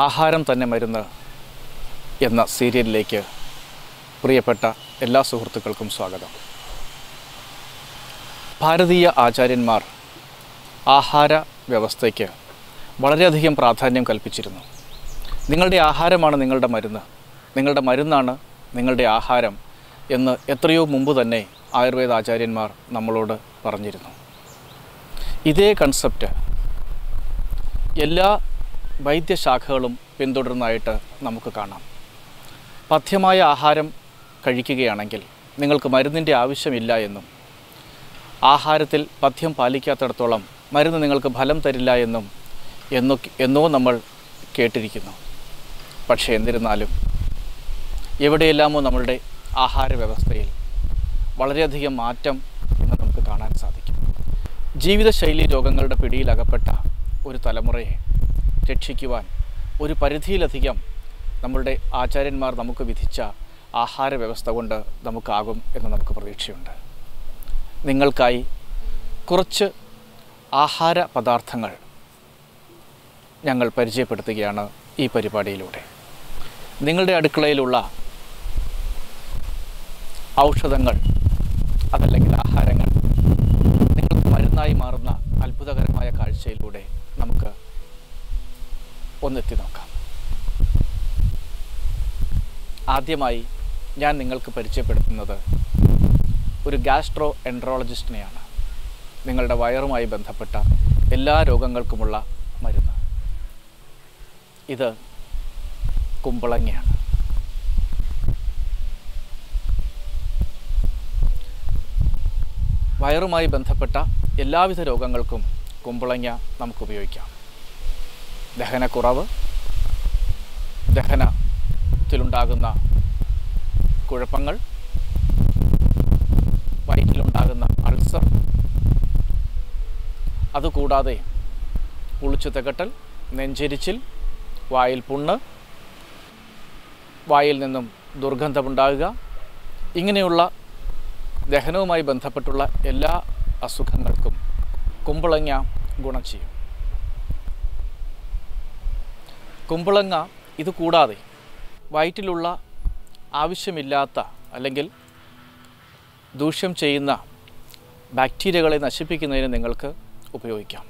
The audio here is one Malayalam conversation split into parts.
ആഹാരം തന്നെ മരുന്ന് എന്ന സീരിയലിലേക്ക് പ്രിയപ്പെട്ട എല്ലാ സുഹൃത്തുക്കൾക്കും സ്വാഗതം ഭാരതീയ ആചാര്യന്മാർ ആഹാര വ്യവസ്ഥയ്ക്ക് വളരെയധികം പ്രാധാന്യം കൽപ്പിച്ചിരുന്നു നിങ്ങളുടെ ആഹാരമാണ് നിങ്ങളുടെ മരുന്ന് നിങ്ങളുടെ മരുന്നാണ് നിങ്ങളുടെ ആഹാരം എന്ന് എത്രയോ മുമ്പ് തന്നെ ആയുർവേദ ആചാര്യന്മാർ നമ്മളോട് പറഞ്ഞിരുന്നു ഇതേ കൺസെപ്റ്റ് എല്ലാ വൈദ്യശാഖകളും പിന്തുടരുന്നതായിട്ട് നമുക്ക് കാണാം പഥ്യമായ ആഹാരം കഴിക്കുകയാണെങ്കിൽ നിങ്ങൾക്ക് മരുന്നിൻ്റെ ആവശ്യമില്ല എന്നും ആഹാരത്തിൽ പഥ്യം പാലിക്കാത്തിടത്തോളം മരുന്ന് നിങ്ങൾക്ക് ഫലം തരില്ല എന്നും എന്നൊക്കെ എന്നോ നമ്മൾ കേട്ടിരിക്കുന്നു പക്ഷേ എന്നിരുന്നാലും എവിടെയെല്ലാമോ നമ്മളുടെ ആഹാര വ്യവസ്ഥയിൽ വളരെയധികം മാറ്റം ഇന്ന് നമുക്ക് കാണാൻ സാധിക്കും ജീവിതശൈലി രോഗങ്ങളുടെ പിടിയിലകപ്പെട്ട ഒരു തലമുറയെ രക്ഷിക്കുവാൻ ഒരു പരിധിയിലധികം നമ്മളുടെ ആചാര്യന്മാർ നമുക്ക് വിധിച്ച ആഹാര വ്യവസ്ഥ കൊണ്ട് നമുക്കാകും എന്ന് നമുക്ക് പ്രതീക്ഷയുണ്ട് നിങ്ങൾക്കായി കുറച്ച് ആഹാര പദാർത്ഥങ്ങൾ ഞങ്ങൾ പരിചയപ്പെടുത്തുകയാണ് ഈ പരിപാടിയിലൂടെ നിങ്ങളുടെ അടുക്കളയിലുള്ള ഔഷധങ്ങൾ അതല്ലെങ്കിൽ ആഹാരങ്ങൾ നിങ്ങൾക്ക് മരുന്നായി മാറുന്ന അത്ഭുതകരമായ കാഴ്ചയിലൂടെ നമുക്ക് ഒന്നെത്തി നോക്കാം ആദ്യമായി ഞാൻ നിങ്ങൾക്ക് പരിചയപ്പെടുത്തുന്നത് ഒരു ഗാസ്ട്രോ എൻട്രോളജിസ്റ്റിനെയാണ് നിങ്ങളുടെ വയറുമായി ബന്ധപ്പെട്ട എല്ലാ രോഗങ്ങൾക്കുമുള്ള മരുന്ന് ഇത് കുമ്പളങ്ങയാണ് വയറുമായി ബന്ധപ്പെട്ട എല്ലാവിധ രോഗങ്ങൾക്കും കുമ്പളങ്ങ നമുക്ക് ഉപയോഗിക്കാം ദഹനക്കുറവ് ദഹനത്തിലുണ്ടാകുന്ന കുഴപ്പങ്ങൾ വയറ്റിലുണ്ടാകുന്ന അൾസർ അതുകൂടാതെ പുളിച്ചു തികട്ടൽ നെഞ്ചെരിച്ചിൽ വായിൽ പുണ്ണ് വായിൽ നിന്നും ദുർഗന്ധമുണ്ടാകുക ഇങ്ങനെയുള്ള ദഹനവുമായി ബന്ധപ്പെട്ടുള്ള എല്ലാ അസുഖങ്ങൾക്കും കുമ്പളങ്ങ ഗുണം ചെയ്യും കുമ്പളങ്ങ ഇത് കൂടാതെ വയറ്റിലുള്ള ആവശ്യമില്ലാത്ത അല്ലെങ്കിൽ ദൂഷ്യം ചെയ്യുന്ന ബാക്ടീരിയകളെ നശിപ്പിക്കുന്നതിന് നിങ്ങൾക്ക് ഉപയോഗിക്കാം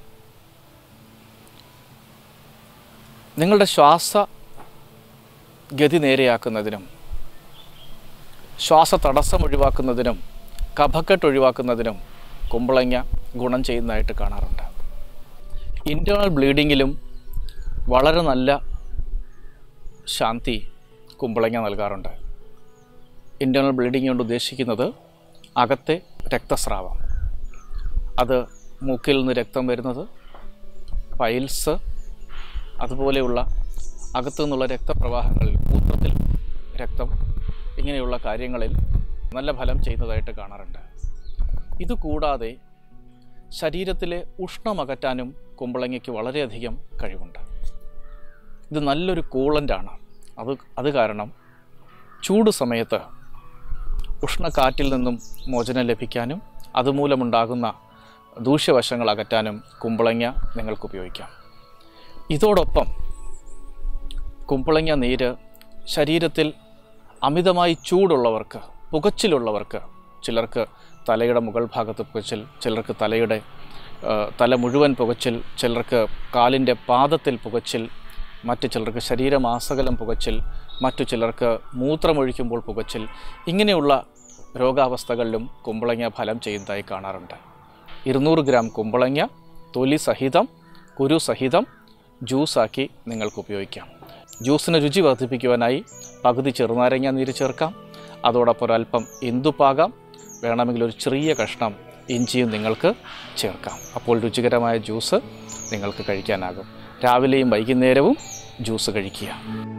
നിങ്ങളുടെ ശ്വാസ ഗതി നേരെയാക്കുന്നതിനും ശ്വാസ തടസ്സം ഒഴിവാക്കുന്നതിനും കഫക്കെട്ട് ഒഴിവാക്കുന്നതിനും കുമ്പളങ്ങ ഗുണം ചെയ്യുന്നതായിട്ട് കാണാറുണ്ട് ഇൻറ്റേർണൽ ബ്ലീഡിങ്ങിലും വളരെ നല്ല ശാന്തി കുമ്പളങ്ങ നൽകാറുണ്ട് ഇൻറ്റേർണൽ ബ്ലീഡിങ് കൊണ്ട് ഉദ്ദേശിക്കുന്നത് അകത്തെ രക്തസ്രാവം അത് മൂക്കിൽ നിന്ന് രക്തം വരുന്നത് പൈൽസ് അതുപോലെയുള്ള അകത്തു നിന്നുള്ള രക്തപ്രവാഹങ്ങളിൽ മൂത്രത്തിൽ രക്തം ഇങ്ങനെയുള്ള കാര്യങ്ങളിൽ നല്ല ഫലം ചെയ്യുന്നതായിട്ട് കാണാറുണ്ട് ഇതുകൂടാതെ ശരീരത്തിലെ ഉഷ്ണമകറ്റാനും കുമ്പളങ്ങയ്ക്ക് വളരെയധികം കഴിവുണ്ട് ഇത് നല്ലൊരു കൂളൻ്റാണ് അത് അത് കാരണം ചൂട് സമയത്ത് ഉഷ്ണക്കാറ്റിൽ നിന്നും മോചനം ലഭിക്കാനും അതുമൂലമുണ്ടാകുന്ന ദൂഷ്യവശങ്ങൾ അകറ്റാനും കുമ്പളങ്ങ നിങ്ങൾക്ക് ഉപയോഗിക്കാം ഇതോടൊപ്പം കുമ്പളങ്ങ നീര് ശരീരത്തിൽ അമിതമായി ചൂടുള്ളവർക്ക് പുകച്ചിലുള്ളവർക്ക് ചിലർക്ക് തലയുടെ മുകൾ ഭാഗത്ത് പുകച്ചിൽ ചിലർക്ക് തലയുടെ ആ, തല മുഴുവൻ പുകച്ചിൽ ചിലർക്ക് കാലിൻ്റെ പാദത്തിൽ പുകച്ചിൽ മറ്റു ചിലർക്ക് ശരീരമാസകലം പുകച്ചിൽ മറ്റു ചിലർക്ക് മൂത്രമൊഴിക്കുമ്പോൾ പുകച്ചിൽ ഇങ്ങനെയുള്ള രോഗാവസ്ഥകളിലും കുമ്പളങ്ങ ഫലം ചെയ്യുന്നതായി കാണാറുണ്ട് ഇരുന്നൂറ് ഗ്രാം കുമ്പളങ്ങ തൊലി സഹിതം കുരു സഹിതം ജ്യൂസാക്കി നിങ്ങൾക്ക് ഉപയോഗിക്കാം ജ്യൂസിന് രുചി വർദ്ധിപ്പിക്കുവാനായി പകുതി ചെറുനാരങ്ങ നീര് ചേർക്കാം അതോടൊപ്പം ഒരല്പം ഇന്ദുപ്പാകാം വേണമെങ്കിൽ ഒരു ചെറിയ കഷ്ണം ഇഞ്ചിയും നിങ്ങൾക്ക് ചേർക്കാം അപ്പോൾ രുചികരമായ ജ്യൂസ് നിങ്ങൾക്ക് കഴിക്കാനാകും രാവിലെയും വൈകുന്നേരവും ജ്യൂസ് കഴിക്കുക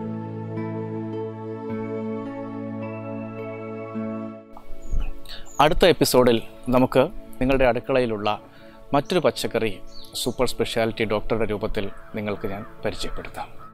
അടുത്ത എപ്പിസോഡിൽ നമുക്ക് നിങ്ങളുടെ അടുക്കളയിലുള്ള മറ്റൊരു പച്ചക്കറി സൂപ്പർ സ്പെഷ്യാലിറ്റി ഡോക്ടറുടെ രൂപത്തിൽ നിങ്ങൾക്ക് ഞാൻ പരിചയപ്പെടുത്താം